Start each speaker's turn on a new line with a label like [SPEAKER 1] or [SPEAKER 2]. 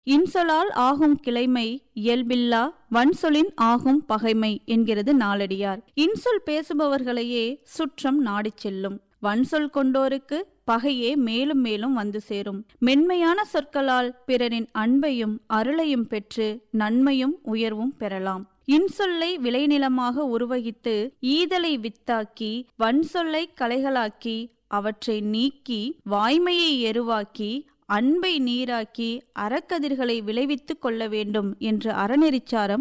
[SPEAKER 1] இன்சொலால் ஆகும் கிளைமை இயல்பில்லா வன்சொலின் ஆகும் பகைமை என்கிறது நாலடியார் இன்சொல் பேசுபவர்களையே சுற்றம் நாடிச் செல்லும் வன்சொல் கொண்டோருக்கு பகையே மேலும் மேலும் வந்து சேரும் மென்மையான சொற்களால் பிறரின் அன்பையும் அருளையும் பெற்று நன்மையும் உயர்வும் பெறலாம் இன்சொல்லை விளைநிலமாக உருவகித்து ஈதலை வித்தாக்கி வன்சொல்லை கலைகளாக்கி அவற்றை நீக்கி வாய்மையை எருவாக்கி அன்பை நீராக்கி அறக்கதிர்களை விளைவித்துக் கொள்ள வேண்டும் என்று அறநெறிச்சாரம்